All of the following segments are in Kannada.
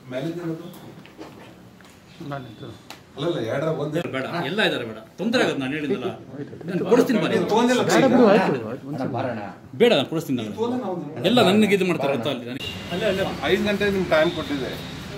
ಮೇಲಿದ್ದೇನದು ನಾನಿದ್ದು ಅಲ್ಲಲ್ಲ ಎರಡರ ಒಂದೇ ಬೇಡ ಎಲ್ಲ ಇದ್ದಾರೆ ಬೇಡ ತೊಂದರೆ ಆಗುತ್ತೆ ನಾನು ಹೇಳಿದ್ದಲ್ಲ ನಾನು ಕೊಡಿಸ್ತೀನಿ ಬನ್ನಿ ತೊಗೊಂಡಿಲ್ಲ ಬೇಡ ಬಿಡು ಆಯ್ತು ಆಯ್ತು ಒಂದು ಬೇಡ ನಾನು ಕೊಡಿಸ್ತೀನಿ ನಾನು ಎಲ್ಲ ನನಗೆ ಇದು ಮಾಡ್ತಾರೆ ಗೊತ್ತಾ ಅಲ್ಲಿ ನನಗೆ ಐದು ಗಂಟೆ ನಿಮ್ಗೆ ಟೈಮ್ ಕೊಟ್ಟಿದೆ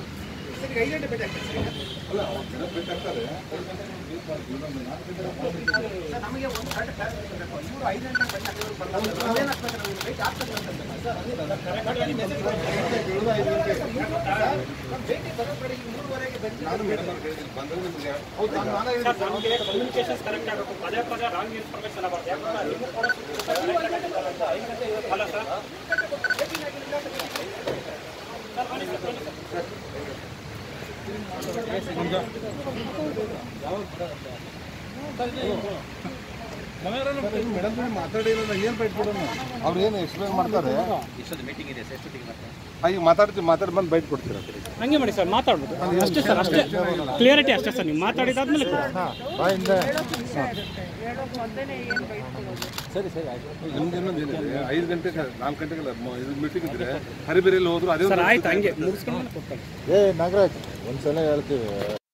ಕಮ್ಯುನಿಕೇಶನ್ಸ್ ಕರೆಕ್ಟ್ ಆಗಬೇಕು ಪದೇ ಪದೇ ರಾಂಗ್ ಇನ್ಫಾರ್ಮೇಶನ್ ಆಗಬಾರ್ದು ಯಾಕಂದ್ರೆ ನಿಮ್ಮ ಕೂಡ ಅಲ್ಲ ಸರ್ ಮೇಡಮ್ ಮಾತಾಡಿಲ್ಲ ಏನು ಬೈಟ್ ಕೊಡೋಣ ಅವ್ರು ಏನು ಎಕ್ಸ್ಪ್ಲೇನ್ ಮಾಡ್ತಾರೆ ಇಷ್ಟೊಂದು ಮೀಟಿಂಗ್ ಇದೆ ಸರ್ ಎಷ್ಟೊತ್ತಿಗೆ ಮತ್ತೆ ಈಗ ಮಾತಾಡ್ತೀವಿ ಮಾತಾಡಿ ಬಂದು ಬೈಟ್ ಕೊಡ್ತೀರಾ ಹಂಗೆ ಮಾಡಿ ಸರ್ ಮಾತಾಡ್ಬೋದು ಅಷ್ಟೇ ಸರ್ ಅಷ್ಟೇ ಕ್ಲಿಯರಿಟಿ ಅಷ್ಟೇ ಸರ್ ನೀವು ಮಾತಾಡಿದಾದ್ಮೇಲೆ ಕೊಡಿ. ಬಾಯಿಂದ ನಿಮ್ಗೆ ಇನ್ನೊಂದು ಏನಿದೆ ಐದು ಗಂಟೆಗೆ ನಾಲ್ಕು ಗಂಟೆಗೆಲ್ಲ ಮ- ಇದು ಮೀಟಿಂಗ್ ಇದ್ರೆ ಹರಿಬೇರಿಯಲ್ಲಿ ಹೋದ್ರು ಅದೇ ಸರ್ ಆಯ್ತು ಹಂಗೆ ಮುಗಿಸ್ಕೊಂಡು ಕೊಡ್ತಾರೆ ಏ ನಾಗರಾಜ್ ಒಂದ್ಸಲ ಹೇಳ್ತೀವಿ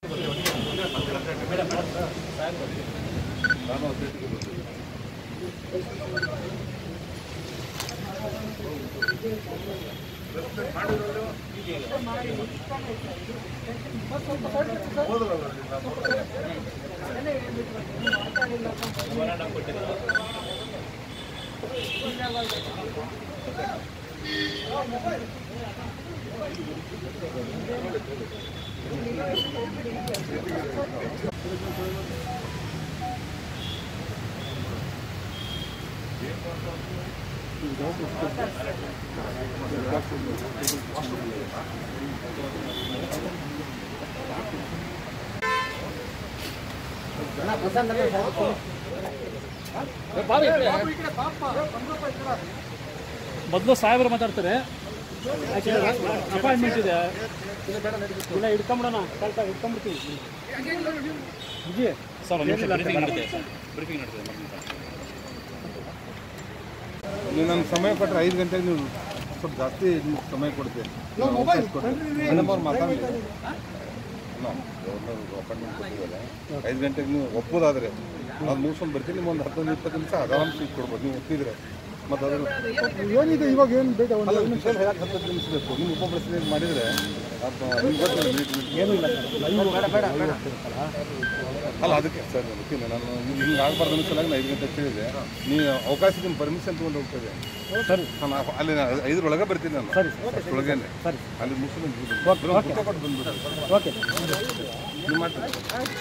ಮೊದಲು ಸಾಹೇಬರು ಮಾತಾಡ್ತಾರೆ ಅಪಾಯಿಂಟ್ಮೆಂಟ್ ಇದೆ ಇಲ್ಲ ಹಿಡ್ಕೊಂಬಿಡೋಣ ಕರೆಕ್ಟಾಗಿ ಹಿಡ್ಕೊಂಬಿಡ್ತೀವಿ ವಿಜಯ್ ಸರ್ ಒಂದು ನಿಮಿಷ ಬ್ರೀಫಿಂಗ್ ನಡೀತೆ ಬ್ರೀಫಿಂಗ್ ನಡೀತೆ ನೀವು ನನ್ನ ಸಮಯ ಕೊಟ್ಟರೆ ಐದು ಗಂಟೆಗೆ ನೀವು ಸ್ವಲ್ಪ ಜಾಸ್ತಿ ನಿಮ್ಗೆ ಸಮಯ ಕೊಡ್ತೀವಿ ಮೇಡಮ್ ಅವ್ರು ಮಾತಾಡಲಿ ಅಪಾಯಿಂಟ್ಮೆಂಟ್ ಕೊಟ್ಟಿದ್ದಲ್ಲ ಐದು ಗಂಟೆಗೆ ನೀವು ಒಪ್ಪೋದಾದ್ರೆ ಅದು ಮುಗಿಸ್ಕೊಂಡು ಬರ್ತೀನಿ ನಿಮ್ಗೆ ಒಂದು ಹತ್ತೊಂದು ಇಪ್ಪತ್ತು ನಿಮಿಷ ಆರಾಮ್ ಸೀಟ್ ಕೊಡ್ಬೋದು ನೀವು ಒಪ್ಪಿದ್ರೆ ಮತ್ತು ಅದ್ರ ಏನಿದೆ ಇವಾಗ ಏನು ಬೇಡ ಒಂದು ಅಲ್ಲ ವಿಷಯ ಹೇಳಕ್ಕೆ ಹತ್ತತ್ತು ನಿಮಿಷ ಬೇಕು ನೀವು ಉಪಪ್ರಶ್ನೆ ಮಾಡಿದರೆ ನಿಮ್ಗೆ ಗೊತ್ತಿಲ್ಲ minute minute. ಏನೂ ಇಲ್ಲ ಸರ್ ಬೇಡ ಬೇಡ ಅಲ್ಲ ಅದಕ್ಕೆ ಸರ್ ಅದಕ್ಕೆ ನಾನು ಹಿಂಗೆ ಆಗಬಾರ್ದು ಅನ್ನೋ ಸಲುವಾಗಿ ನಾನು ಐದು ಗಂಟೆ ಹೇಳಿದೆ ನೀವು ಅವಕಾಶ ನಿಮ್ಮ ಪರ್ಮಿಷನ್ ತೊಗೊಂಡು ಹೋಗ್ತದೆ ಸರಿ ನಾನು ಅಲ್ಲಿ ನಾನು ಐದರೊಳಗೆ ಬರ್ತೀನಿ ನಾನು ಸರಿ ಒಳಗೇನೆ ಸರಿ ಅಲ್ಲಿ ಮುಗಿಸ್ಕೊಂಡು ಕೊಟ್ಟು ಬಂದ್ಬಿಟ್ಟು ಓಕೆ ನೀವು ಮಾಡ್ತೀರಿ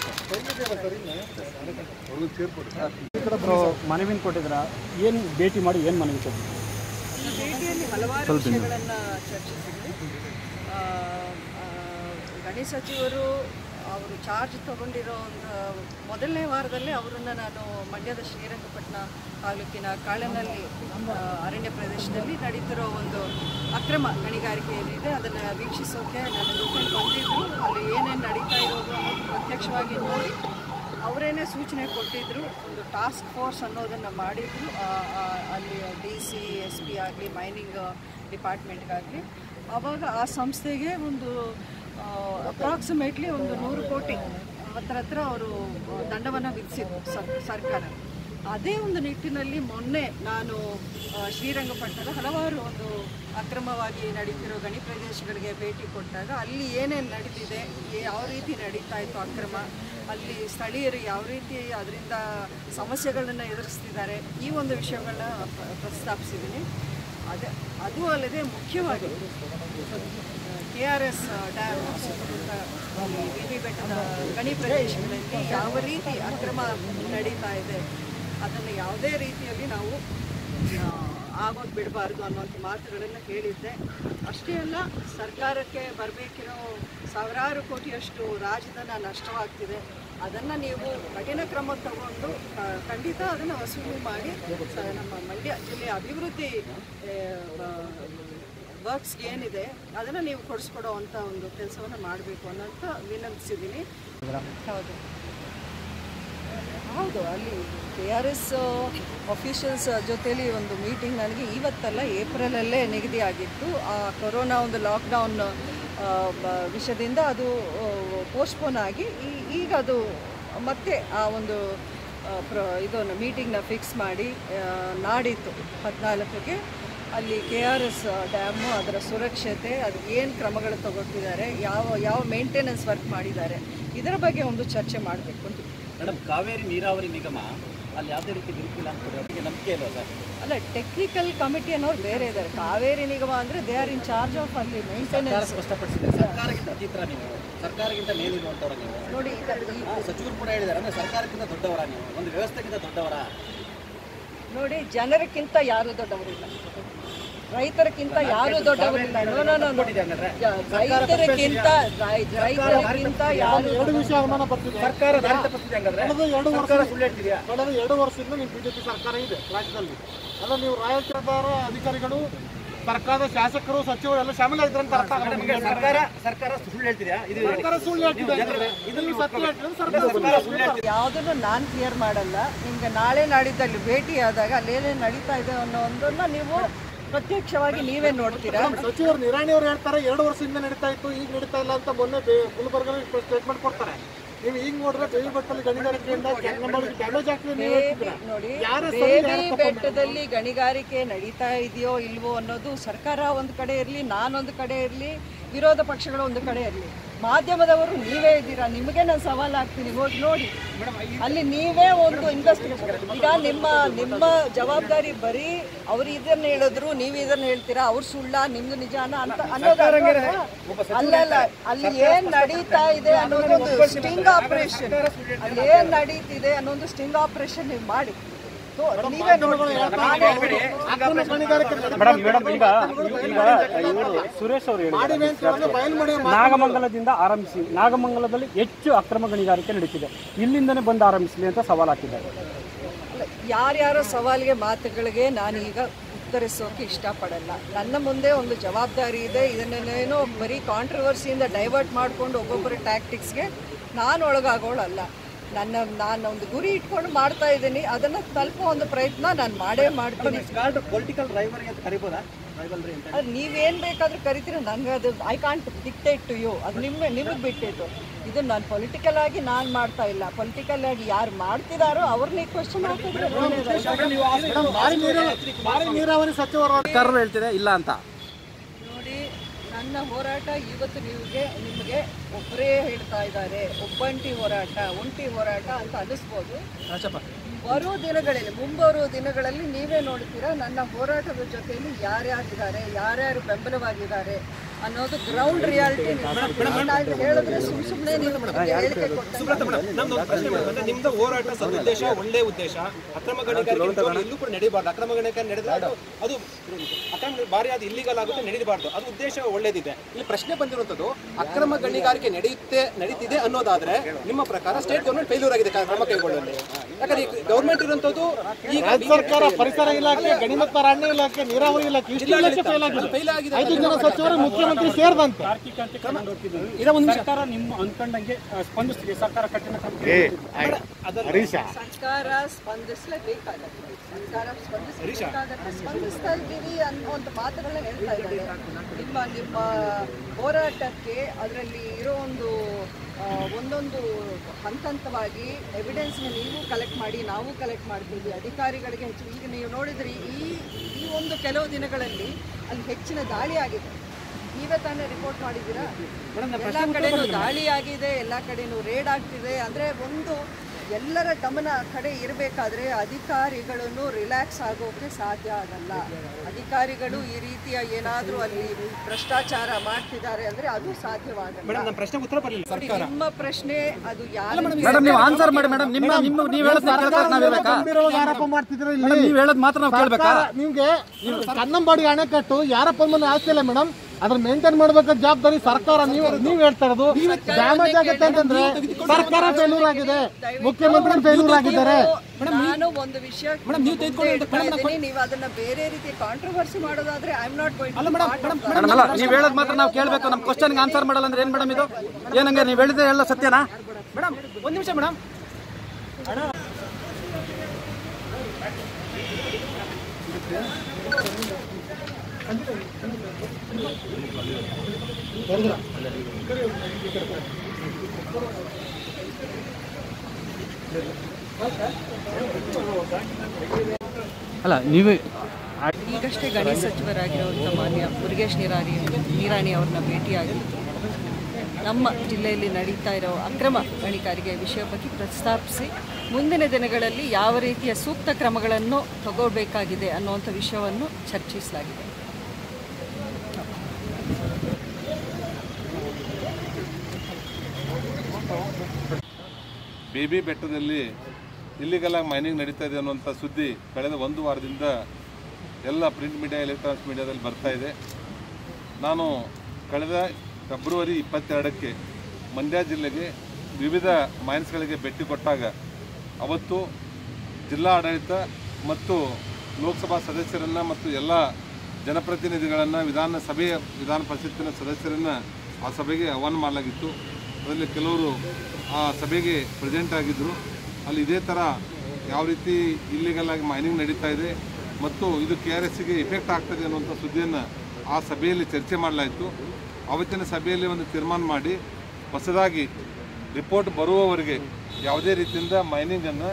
ಅವ್ರಿಗೆ ಸೇರ್ಕೊಡಿ ಸೊ ಮನವಿನ ಕೊಟ್ಟಿದ್ರ ಏನು ಭೇಟಿ ಮಾಡಿ ಏನು ಮನವಿ ಕೊಟ್ಟಿದ್ರು ಭೇಟಿಯಲ್ಲಿ ಹಲವಾರು ವಿಷಯಗಳನ್ನು ಚರ್ಚಿಸಿದ್ವಿ ಆ, ಆ, ಗಣಿ ಸಚಿವರು ಅವರು ಚಾರ್ಜ್ ತಗೊಂಡಿರೋ ಒಂದು ಮೊದಲನೇ ವಾರದಲ್ಲೇ ಅವರನ್ನು ನಾನು ಮಂಡ್ಯದ ಶ್ರೀರಂಗಪಟ್ಟಣ ತಾಲೂಕಿನ ಕಾಳೆನಲ್ಲಿ ಆ, ಅರಣ್ಯ ಪ್ರದೇಶದಲ್ಲಿ ನಡೀತಿರೋ ಒಂದು ಅಕ್ರಮ ಗಣಿಗಾರಿಕೆ ಏನಿದೆ ಅದನ್ನು ವೀಕ್ಷಿಸೋಕೆ ನನ್ನ ಜೊತೆ ಬಂದಿದ್ದರು ಅಲ್ಲಿ ಏನೇನು ನಡೀತಾ ಇರೋದು ಅನ್ನೋದು ಪ್ರತ್ಯಕ್ಷವಾಗಿ ನೋಡಿ ಅವರೇನೆ ಸೂಚನೆ ಕೊಟ್ಟಿದ್ದರು ಒಂದು ಟಾಸ್ಕ್ ಫೋರ್ಸ್ ಅನ್ನೋದನ್ನು ಮಾಡಿದ್ರು ಆ, ಆ, ಅಲ್ಲಿ ಡಿ ಸಿ ಎಸ್ ಪಿ ಆಗಲಿ ಮೈನಿಂಗ್ ಡಿಪಾರ್ಟ್ಮೆಂಟ್ಗಾಗಲಿ ಆವಾಗ ಆ ಸಂಸ್ಥೆಗೆ ಒಂದು ಅಪ್ರಾಕ್ಸಿಮೇಟ್ಲಿ ಒಂದು ನೂರು ಕೋಟಿ ಹತ್ರ ಹತ್ರ ಅವರು ದಂಡವನ್ನು ವಿಧಿಸಿದ್ರು ಸರ್ ಸರ್ಕಾರ ಅದೇ ಒಂದು ನಿಟ್ಟಿನಲ್ಲಿ ಮೊನ್ನೆ ನಾನು ಆ, ಶ್ರೀರಂಗಪಟ್ಟಣದ ಹಲವಾರು ಒಂದು ಅಕ್ರಮವಾಗಿ ನಡೀತಿರೋ ಗಣಿ ಪ್ರದೇಶಗಳಿಗೆ ಭೇಟಿ ಕೊಟ್ಟಾಗ ಅಲ್ಲಿ ಏನೇನು ನಡೆದಿದೆ ಯಾವ ರೀತಿ ನಡೀತಾ ಇತ್ತು ಅಕ್ರಮ ಅಲ್ಲಿ ಸ್ಥಳೀಯರು ಯಾವ ರೀತಿ ಅದರಿಂದ ಸಮಸ್ಯೆಗಳನ್ನು ಎದುರಿಸ್ತಿದ್ದಾರೆ ಈ ಒಂದು ವಿಷಯಗಳನ್ನ ಪ್ರ- ಪ್ರಸ್ತಾಪಿಸಿದ್ದೀನಿ ಅದೇ ಅದು ಅಲ್ಲದೆ ಮುಖ್ಯವಾಗಿ ಕೆ ಆರ್ ಎಸ್ ಡ್ಯಾಮ್ ಸುತ್ತಮುತ್ತ ಈ ವಿ ವಿ ಬೆಟ್ಟದ ಗಣಿ ಪ್ರದೇಶಗಳಲ್ಲಿ ಯಾವ ರೀತಿ ಅಕ್ರಮ ನಡೀತಾ ಇದೆ ಅದನ್ನು ಯಾವುದೇ ರೀತಿಯಲ್ಲಿ ನಾವು ಆ, ಆಗೋದು ಬಿಡಬಾರ್ದು ಅನ್ನುವಂಥ ಮಾತುಗಳನ್ನು ಹೇಳಿದ್ದೆ ಅಷ್ಟೇ ಅಲ್ಲ ಸರ್ಕಾರಕ್ಕೆ ಬರಬೇಕಿರೋ ಸಾವಿರಾರು ಕೋಟಿಯಷ್ಟು ರಾಜಧನ ನಷ್ಟವಾಗ್ತಿದೆ ಅದನ್ನು ನೀವು ಕಠಿಣ ಕ್ರಮ ತಗೊಂಡು ಆ, ಖಂಡಿತ ಅದನ್ನು ವಸೂಲಿ ಮಾಡಿ ಸ- ನಮ್ಮ ಮಂಡ್ಯ ಜಿಲ್ಲೆಯ ಅಭಿವೃದ್ಧಿ ವರ್ಕ್ಸ್ಗೆ ಏನಿದೆ ಅದನ್ನು ನೀವು ಕೊಡಿಸ್ಕೊಡೋ ಅಂಥ ಒಂದು ಕೆಲಸವನ್ನು ಮಾಡಬೇಕು ಅನ್ನೋಂಥ ವಿನಂತಿಸಿದ್ದೀನಿ ಹೌದು ಹೌದು ಅಲ್ಲಿ ಕೆ ಆರ್ ಎಸ್ ಅಫಿಷಿಯಲ್ಸ್ ಜೊತೆಲಿ ಒಂದು ಮೀಟಿಂಗ್ ನನಗೆ ಇವತ್ತಲ್ಲ ಏಪ್ರಿಲಲ್ಲೇ ನಿಗದಿ ಆಗಿತ್ತು ಆ ಕೊರೋನಾ ಒಂದು ಲಾಕ್ಡೌನ್ ಆ, ಬ- ವಿಷಯದಿಂದ ಅದು ಪೋಸ್ಟ್ಪೋನ್ ಆಗಿ ಈ- ಈಗ ಅದು ಮತ್ತೆ ಆ ಒಂದು ಆ, ಪ್ರ ಇದನ್ನು ಮೀಟಿಂಗ್ನ ಫಿಕ್ಸ್ ಮಾಡಿ ಆ, ನಾಡಿದ್ದು ಹದಿನಾಲ್ಕಕ್ಕೆ ಅಲ್ಲಿ ಕೆ ಆರ್ ಎಸ್ ಡ್ಯಾಮು ಅದರ ಸುರಕ್ಷತೆ ಅದು ಏನು ಕ್ರಮಗಳು ತಗೊಳ್ತಿದ್ದಾರೆ ಯಾವ ಯಾವ ಮೇಂಟೆನೆನ್ಸ್ ವರ್ಕ್ ಮಾಡಿದ್ದಾರೆ ಇದರ ಬಗ್ಗೆ ಒಂದು ಚರ್ಚೆ ಮಾಡಬೇಕು ಅಂತ ಮೇಡಮ್ ಕಾವೇರಿ ನೀರಾವರಿ ನಿಗಮ ಅಲ್ಲಿ ಯಾವುದೇ ರೀತಿ ನಿಲ್ಕಿಲ್ಲ ಅಂತ ಅವರಿಗೆ ನಂಬಿಕೆ ಇಲ್ವಾ ಸರ್ ಅಲ್ಲ ಟೆಕ್ನಿಕಲ್ ಕಮಿಟಿ ಅನ್ನೋರು ಬೇರೆ ಇದ್ದಾರೆ ಕಾವೇರಿ ನಿಗಮ ಅಂದರೆ they are in charge of ಅಲ್ಲಿ ಸರ್ಕಾರ ಮೇಂಟೆನೆನ್ಸ್ ಸ್ಪಷ್ಟಪಡಿಸಿದೆ ಸರ್ಕಾರಕ್ಕಿಂತ ಅತೀತರ ನೀವು ಸರ್ಕಾರಕ್ಕಿಂತ ಮೇಲಿರುವಂಥವ್ರ ನೀವು ನೋಡಿ ಈಗ ಈ- ಆ, ಸಚಿವರು ಕೂಡ ಹೇಳಿದ್ದಾರೆ ಅಂದ್ರೆ ಸರ್ಕಾರಕ್ಕಿಂತ ದೊಡ್ಡವರ ನೀವು ಒಂದು ವ್ಯವಸ್ಥೆಗಿಂತ ದೊಡ್ಡವರ ನೋಡಿ ಜನರಕ್ಕಿಂತ ಯಾರು ದೊಡ್ಡವರಿಲ್ಲ ರೈತರಕ್ಕಿಂತ ಯಾರು ದೊಡ್ಡವರಿಲ್ಲ ನೋ ನೋ ನೋ, ನೋ ಹಂಗಾದ್ರೆ ರೈತರಕ್ಕಿಂತ ರೈ- ರೈತರಕ್ಕಿಂತ ಯಾರು ಎರಡು ವಿಷಯ ಅನುಮಾನ ಬರ್ತಿದೆ ಸರ್ಕಾರ ದಾರಿ ತಪ್ಪಿಸಿದೆ ಹಂಗಾದ್ರೆ ಕಳೆದ ಎರಡು ವರ್ಷ ಸರ್ಕಾರ ಸುಳ್ಳು ಹೇಳ್ತಿದ್ಯಾ ಕಳೆದ ಎರಡು ವರ್ಷದಿಂದ ನಿಮ್ಮ ಬಿಜೆಪಿ ಸರ್ಕಾರ ಇದೆ ರಾಜ್ಯದಲ್ಲಿ ಅಲ್ಲ ನೀವು ರಾಯಚೂರದಾರ ಅಧಿಕಾರಿಗಳು ಸರ್ಕಾರದ ಶಾಸಕರು ಸಚಿವರು ಎಲ್ಲ ಶಾಮೀಲಾಗಿದ್ದಾರೆ ಅಂತ ಅರ್ಥ ಆಗಲ್ಲ ನಿಮ್ಗೆ ಸರ್ಕಾರ ಸರ್ಕಾರ ಸುಳ್ಳು ಹೇಳ್ತಿದ್ಯಾ ಇದು ಸರ್ಕಾರ ಸುಳ್ಳು ಹೇಳ್ತಿದೆ ಅಂದ್ರೆ ಇದನ್ನು ಸತ್ಯ ಹೇಳ್ತಿದ್ರೆ ಸರ್ಕಾರ ಸುಳ್ಳು ಹೇಳ್ತಿದೆ. ಯಾವುದನ್ನು ನಾನು ಕ್ಲಿಯರ್ ಮಾಡಲ್ಲ ನಿಮ್ಗೆ ನಾಳೆ ನಾಡಿದ್ದಲ್ಲಿ ಭೇಟಿಯಾದಾಗ ಅಲ್ಲೇನೇ ನಡೀತಾ ಇದೆ ಅನ್ನೋ ಒಂದನ್ನ ನೀವು ಪ್ರತ್ಯಕ್ಷವಾಗಿ ನೀವೇ ನೋಡ್ತೀರಾ ಸಚಿವರು ನಿರಾಣಿ ಅವರು ಹೇಳ್ತಾರೆ ಎರಡು ವರ್ಷದಿಂದ ನಡೀತಾ ಇತ್ತು ಈಗ ನಡೀತಾ ಇಲ್ಲ ಅಂತ ಮೊನ್ನೆ ಬೆ- ಗುಲ್ಬರ್ಗದಲ್ಲಿ ಸ್ಟೇಟ್ಮೆಂಟ್ ಕೊಡ್ತಾರೆ ನೀವು ಈಗ ನೋಡಿದ್ರೆ ಬೇವಿ ಬೆಟ್ಟದಲ್ಲಿ ಗಣಿಗಾರಿಕೆಯಿಂದ ಕೆಂಗಂಬಾಳಿಗೆ ಡ್ಯಾಮೇಜ್ ಆಗ್ತಿದೆ ನೀವು ಹೇಳ್ತಿದ್ದೀರಾ ನೋಡಿ ಯಾರ ಸರಿ ಯಾರ ಬೇಬಿ ತಪ್ಪು ಬೆಟ್ಟದಲ್ಲಿ ಗಣಿಗಾರಿಕೆ ನಡೀತಾ ಇದೆಯೋ ಇಲ್ವೋ ಅನ್ನೋದು ಸರ್ಕಾರ ಒಂದು ಕಡೆ ಇರಲಿ ನಾನೊಂದು ಕಡೆ ಇರಲಿ ವಿರೋಧ ಪಕ್ಷಗಳು ಒಂದು ಕಡೆ ಇರಲಿ ಮಾಧ್ಯಮದವರು ನೀವೇ ಇದ್ದೀರಾ ನಿಮಗೆ ನಾನು ಸವಾಲು ಹಾಕ್ತೀನಿ ಹೋಗಿ ನೋಡಿ ಅಲ್ಲಿ ನೀವೇ ಒಂದು ಇನ್ವೆಸ್ಟಿಗೇಷನ್ ಈಗ ನಿಮ್ಮ ನಿಮ್ಮ ಜವಾಬ್ದಾರಿ ಬರೀ ಅವ್ರು ಇದನ್ನ ಹೇಳಿದ್ರು ನೀವು ಇದನ್ನ ಹೇಳ್ತೀರಾ ಅವ್ರು ಸುಳ್ಳ ನಿಮ್ದು ನಿಜಾನ ಅಂತ ಅನ್ನೋದು ಅಲ್ಲ ಅಲ್ಲ ಅಲ್ಲಿ ಏನ್ ನಡೀತಾ ಇದೆ ಅನ್ನೋದು ಒಂದು ಸ್ಟಿಂಗ್ ಆಪರೇಷನ್ ಅಲ್ಲಿ ಏನ್ ನಡೀತಿದೆ ಅನ್ನೋದು ಸ್ಟಿಂಗ್ ಆಪರೇಷನ್ ನೀವು ಮಾಡಿ ತೋ- ನೀವೇ ನೋಡಿ ನಾನೇ ಅಕ್ರಮ ಗಣಿಗಾರಿಕೆ ಮೇಡಮ್ ಮೇಡಮ್ ಈಗ ಈಗ ಇವರು ಸುರೇಶ್ ಅವರು ಹೇಳಿದ್ದಾರೆ ಮಾಡಿವೆ ಅಂತ ಹೇಳಿದ್ರೆ ಬಯಲು ಮಾಡಿ ನಾಗಮಂಗಲದಿಂದ ಆರಂಭಿಸಿ ನಾಗಮಂಗಲದಲ್ಲಿ ಹೆಚ್ಚು ಅಕ್ರಮ ಗಣಿಗಾರಿಕೆ ನಡೀತಿದೆ ಇಲ್ಲಿಂದನೇ ಬಂದು ಆರಂಭಿಸಲಿ ಅಂತ ಸವಾಲು ಹಾಕಿದ್ದಾರೆ ಯಾರ್ಯಾರ ಸವಾಲಿಗೆ ಮಾತುಗಳಿಗೆ ನಾನೀಗ ಉತ್ತರಿಸೋಕೆ ಇಷ್ಟಪಡಲ್ಲ ನನ್ನ ಮುಂದೆ ಒಂದು ಜವಾಬ್ದಾರಿ ಇದೆ ಇದನ್ನೇನೋ ಬರೀ ಕಾಂಟ್ರವರ್ಸಿಯಿಂದ ಡೈವರ್ಟ್ ಮಾಡಿಕೊಂಡು ಒಬ್ಬೊಬ್ಬರ ಟ್ಯಾಕ್ಟಿಕ್ಸ್ಗೆ ನಾನು ಒಳಗಾಗೋಳಲ್ಲ ನನ್ನ ನಾನು ಒಂದು ಗುರಿ ಇಟ್ಕೊಂಡು ಮಾಡ್ತಾ ಇದ್ದೀನಿ ಅದನ್ನು ತಲುಪೋ ಒಂದು ಪ್ರಯತ್ನ ನಾನು ಮಾಡೇ ಮಾಡ್ತೀನಿ ಪೊಲಿಟಿಕಲ್ ಡ್ರೈವರ್ ಅಂತ ಕರಿಬೋದಾ ರೈವಲ್ರಿ ಅಂತ ಅದು ನೀವೇನು ಬೇಕಾದ್ರೂ ಕರಿತೀರ ನನಗೆ ಅದು I can't dictate to you ಅದು ನಿಮ್ಮ ನಿಮಗೆ ಬಿಟ್ಟಿದ್ದು ಇದು ನಾನು ಪೊಲಿಟಿಕಲ್ ಆಗಿ ನಾನು ಮಾಡ್ತಾ ಇಲ್ಲ ಪೊಲಿಟಿಕಲ್ ಆಗಿ ಯಾರು ಮಾಡ್ತಿದಾರೋ ಅವ್ರನ್ನ ಕ್ವಶನ್ ಹಾಕಿದ್ರೆ ಒಳ್ಳೇದಲ್ಲ ಭಾರಿ ನೀರಾವರಿ ಭಾರಿ ನೀರಾವರಿ ಸಚಿವರು ಸರ್ಕಾರ ಹೇಳ್ತಿದೆ ಇಲ್ಲ ಅಂತ ನೋಡಿ ನನ್ನ ಹೋರಾಟ ಇವತ್ತು ನಿಮಗೆ ನಿಮಗೆ ಒಬ್ಬರೇ ಹೇಳ್ತಾ ಇದ್ದಾರೆ ಒಬ್ಬಂಟಿ ಹೋರಾಟ ಒಂಟಿ ಹೋರಾಟ ಅಂತ ಅನಿಸ್ಬೋದು ಬರೋ ದಿನಗಳಲ್ಲಿ ಮುಂಬರುವ ದಿನಗಳಲ್ಲಿ ನೀವೇ ನೋಡ್ತೀರಾ ನನ್ನ ಹೋರಾಟದ ಜೊತೆಯಲ್ಲಿ ಯಾರ್ಯಾರಿದ್ದಾರೆ ಯಾರ್ಯಾರು ಬೆಂಬಲವಾಗಿದ್ದಾರೆ ಅನ್ನೋದು ಗ್ರೌಂಡ್ ರಿಯಾಲಿಟಿ ಹೇಳಿದ್ರೆ ಸುಮ್ ಸುಮ್ಮನೆ ನೀವು ಹೇಳಿಕೆ ಕೊಟ್ಟಂಗೆ ನಮ್ದು ಪ್ರಶ್ನೆ ಮೇಡಮ್ ಅಂದ್ರೆ ನಿಮ್ದು ಹೋರಾಟ ಸದುದ್ದೇಶ ಒಳ್ಳೆ ಉದ್ದೇಶ ಅಕ್ರಮ ಗಣಿಗಾರಿಕೆ ನಿಜವಾಗ್ಲೂ ಎಲ್ಲೂ ಕೂಡ ನಡೀಬಾರ್ದು ಅಕ್ರಮ ಗಣಿಗಾರಿಕೆ ನಡೆದ್ರೆ ಅದು ಅದು ಅಕ್ರಮ ಭಾರಿ ಅದು ಇಲ್ಲಿಗಲ್ ಆಗುತ್ತೆ ನಡೀಬಾರ್ದು ಅದು ಉದ್ದೇಶ ಒಳ್ಳೇದಿದೆ ಇಲ್ಲಿ ಪ್ರಶ್ನೆ ಬಂದಿರುವಂತದ್ದು ಅಕ್ರಮ ಗಣಿಗಾರಿಕೆ ನಡೆಯುತ್ತೆ ನಡೀತಿದೆ ಅನ್ನೋದಾದ್ರೆ ನಿಮ್ಮ ಪ್ರಕಾರ ಸ್ಟೇಟ್ ಗೌರ್ಮೆಂಟ್ ಫೇಲ್ಯೂರ್ ಆಗಿದೆ ಕ್ರಮ ಕೈಗೊಳ್ಳುವಲ್ಲಿ ಯಾಕಂದ್ರೆ ಗೌರ್ಮೆಂಟ್ ಇರುವಂತದ್ದು ಈಗ ರಾಜ್ಯ ಸರ್ಕಾರ ಪರಿಸರ ಇಲಾಖೆ ಗಣಿ ಮತ್ತು ಅರಣ್ಯ ಇಲಾಖೆ ನೀರಾವರಿ ಇಲಾಖೆ ಇಷ್ಟು ಇಲಾಖೆ ಫೇಲ್ ಆಗಿದೆ ಫೇಲ್ ಆಗಿದೆ ಐದು ಜನ ಸಚಿವರು ಮುಖ್ಯಮಂತ್ರಿ ಸೇರಿದಂತೆ ತಾರ್ಕಿಕ ಅಂತ ಕರ್ಕೊಂಡು ಹೋಗ್ತಿದ್ದೀವಿ ಸರ್ಕಾರ ನಿಮ್ಮ ಅನ್ಕೊಂಡಂಗೆ ಆ, ಸ್ಪಂದಿಸ್ತಿದೆ ಸರ್ಕಾರ ಕಠಿಣ ಕ್ರಮ ಸರ್ಕಾರ ಸ್ಪಂದಿಸಲೇಬೇಕಾಗತ್ತೆ ಸರ್ಕಾರ ಸ್ಪಂದಿಸಬೇಕಾಗತ್ತೆ ಸ್ಪಂದಿಸ್ತಾ ಇದ್ದೀವಿ ಅನ್ನುವಂಥ ಮಾತುಗಳನ್ನ ಹೇಳ್ತಾ ಇದ್ದಾರೆ ನಿಮ್ಮ ನಿಮ್ಮ ಹೋರಾಟಕ್ಕೆ ಅದರಲ್ಲಿ ಇರೋ ಒಂದು ಆ, ಒಂದೊಂದು ಹಂತ ಹಂತವಾಗಿ ಎವಿಡೆನ್ಸ್ನ ನೀವು ಕಲೆಕ್ಟ್ ಮಾಡಿ ನಾವು ಕಲೆಕ್ಟ್ ಮಾಡ್ತೀವಿ ಅಧಿಕಾರಿಗಳಿಗೆ ಹೆಚ್ಚು ಈಗ ನೀವು ನೋಡಿದ್ರಿ ಈ ಈ ಒಂದು ಕೆಲವು ದಿನಗಳಲ್ಲಿ ಅಲ್ಲಿ ಹೆಚ್ಚಿನ ದಾಳಿ ಆಗಿದೆ ನೀವೇ ತಾನೇ ರಿಪೋರ್ಟ್ ಮಾಡಿದ್ದೀರಾ ಎಲ್ಲ ಕಡೆನೂ ದಾಳಿ ಆಗಿದೆ ಎಲ್ಲ ಕಡೆನೂ ರೇಡ್ ಆಗ್ತಿದೆ ಅಂದರೆ ಒಂದು ಎಲ್ಲರ ಗಮನ ಆ ಕಡೆ ಇರಬೇಕಾದ್ರೆ ಅಧಿಕಾರಿಗಳನ್ನು ರಿಲ್ಯಾಕ್ಸ್ ಆಗೋಕೆ ಸಾಧ್ಯ ಆಗಲ್ಲ ಅಧಿಕಾರಿಗಳು ಈ ರೀತಿಯ ಏನಾದರೂ ಅಲ್ಲಿ ಭ್ರಷ್ಟಾಚಾರ ಮಾಡ್ತಿದ್ದಾರೆ ಅಂದರೆ ಅದು ಸಾಧ್ಯವಾಗಲ್ಲ ಮೇಡಮ್ ನಮ್ಮ ಪ್ರಶ್ನೆ ಉತ್ತರ ಬರಲಿಲ್ಲ ನೋಡಿ, ನಿಮ್ಮ ಪ್ರಶ್ನೆ ಅದು ಯಾರು ಮೇಡಮ್ ನೀವು ಆನ್ಸರ್ ಮಾಡಿ ಮೇಡಮ್ ನಿಮ್ಮ ನಿಮ್ಮ ನೀವು ಹೇಳೋದು ನಾವಿರ್ಬೇಕಾ ಗಂಭೀರವಾಗಿ ಆರೋಪ ಮಾಡ್ತಿದ್ರೆ ಇಲ್ಲಿ ನೀವು ಹೇಳೋದು ಮಾತ್ರ ನಾವು ಕೇಳ್ಬೇಕಾ ಸರ್ಕಾರ ನಿಮ್ಗೆ ಕನ್ನಂಬಾಡಿ ಅಣೆಕಟ್ಟು ಯಾರಪ್ಪ ಮನೆ ಆಸ್ತಿ ಇಲ್ಲ ಮೇಡಮ್ ಅದನ್ನ ಮೇಂಟೈನ್ ಮಾಡ್ಬೇಕಾದ ಜವಾಬ್ದಾರಿ ಸರ್ಕಾರ ನೀವು ನೀವು ಹೇಳ್ತಾ ಇರೋದು ಡ್ಯಾಮೇಜ್ ಆಗುತ್ತೆ ಅಂತಂದ್ರೆ ಸರ್ಕಾರ ಫೇಲ್ಯೂರ್ ಆಗಿದೆ ಮುಖ್ಯಮಂತ್ರಿ ಫೇಲ್ಯೂರ್ ಆಗಿದ್ದಾರೆ ನಾನು ಒಂದು ವಿಷಯ ಹೇಳ್ತಾ ಇದ್ದೀನಿ, ನೀವು ಅದನ್ನ ಬೇರೆ ರೀತಿ ಕಾಂಟ್ರವರ್ಸಿ ಮಾಡೋದಾದ್ರೆ I am not going madam ಅಲ್ಲ ನೀವು ಹೇಳೋದು ಮಾತ್ರ ನಾವು ಕೇಳಬೇಕು ನಮ್ಮ ಕ್ವಶನ್ಗೆ ಆನ್ಸರ್ ಮಾಡಲ್ಲ ಅಂದ್ರೆ ಏನು ಮೇಡಮ್ ಇದು ಏನಂಗೆ ನೀವು ಹೇಳಿದ್ರೆ ಎಲ್ಲ ಸತ್ಯನಾ ಮೇಡಮ್ ಒಂದ್ ನಿಮಿಷ ಮೇಡಮ್ ಅಲ್ಲ ನೀವೇ ಈಗಷ್ಟೇ ಗಣಿ ಸಚಿವರಾಗಿರುವಂಥ ಮಾನ್ಯ ಮುರುಗೇಶ್ ನಿರಾಣಿ ನಿರಾಣಿ ಅವ್ರನ್ನ ಭೇಟಿಯಾಗಿ ನಮ್ಮ ಜಿಲ್ಲೆಯಲ್ಲಿ ನಡೀತಾ ಇರೋ ಅಕ್ರಮ ಗಣಿಗಾರಿಕೆ ವಿಷಯ ಬಗ್ಗೆ ಪ್ರಸ್ತಾಪಿಸಿ ಮುಂದಿನ ದಿನಗಳಲ್ಲಿ ಯಾವ ರೀತಿಯ ಸೂಕ್ತ ಕ್ರಮಗಳನ್ನು ತಗೋಬೇಕಾಗಿದೆ ಅನ್ನುವಂಥ ವಿಷಯವನ್ನು ಚರ್ಚಿಸಲಾಗಿದೆ ಬೇಬಿ ಬೆಟ್ಟದಲ್ಲಿ ಇಲ್ಲಿಗೆಲ್ಲ ಮೈನಿಂಗ್ ನಡೀತಾ ಇದೆ ಅನ್ನುವಂಥ ಸುದ್ದಿ ಕಳೆದ ಒಂದು ವಾರದಿಂದ ಎಲ್ಲ ಪ್ರಿಂಟ್ ಮೀಡಿಯಾ ಎಲೆಕ್ಟ್ರಾನಿಕ್ಸ್ ಮೀಡಿಯಾದಲ್ಲಿ ಬರ್ತಾ ಇದೆ ನಾನು ಕಳೆದ ಫೆಬ್ರವರಿ ಇಪ್ಪತ್ತೆರಡಕ್ಕೆ ಮಂಡ್ಯ ಜಿಲ್ಲೆಗೆ ವಿವಿಧ ಮೈನ್ಸ್ಗಳಿಗೆ ಭೇಟಿ ಕೊಟ್ಟಾಗ ಅವತ್ತು ಜಿಲ್ಲಾ ಆಡಳಿತ ಮತ್ತು ಲೋಕಸಭಾ ಸದಸ್ಯರನ್ನು ಮತ್ತು ಎಲ್ಲ ಜನಪ್ರತಿನಿಧಿಗಳನ್ನು ವಿಧಾನಸಭೆಯ ವಿಧಾನ ಪರಿಷತ್ತಿನ ಸದಸ್ಯರನ್ನು ಆ ಸಭೆಗೆ ಆಹ್ವಾನ ಮಾಡಲಾಗಿತ್ತು ಅದರಲ್ಲಿ ಕೆಲವರು ಆ ಸಭೆಗೆ ಪ್ರೆಸೆಂಟ್ ಆಗಿದ್ದರು ಅಲ್ಲಿ ಇದೇ ಥರ ಯಾವ ರೀತಿ ಇಲ್ಲಿಗಲ್ ಆಗಿ ಮೈನಿಂಗ್ ನಡೀತಾ ಇದೆ ಮತ್ತು ಇದು ಕೆ ಆರ್ ಎಸ್ಸಿಗೆ ಇಫೆಕ್ಟ್ ಆಗ್ತದೆ ಅನ್ನುವಂಥ ಸುದ್ದಿಯನ್ನು ಆ ಸಭೆಯಲ್ಲಿ ಚರ್ಚೆ ಮಾಡಲಾಯಿತು ಅವತ್ತಿನ ಸಭೆಯಲ್ಲಿ ಒಂದು ತೀರ್ಮಾನ ಮಾಡಿ ಹೊಸದಾಗಿ ರಿಪೋರ್ಟ್ ಬರುವವರೆಗೆ ಯಾವುದೇ ರೀತಿಯಿಂದ ಮೈನಿಂಗನ್ನು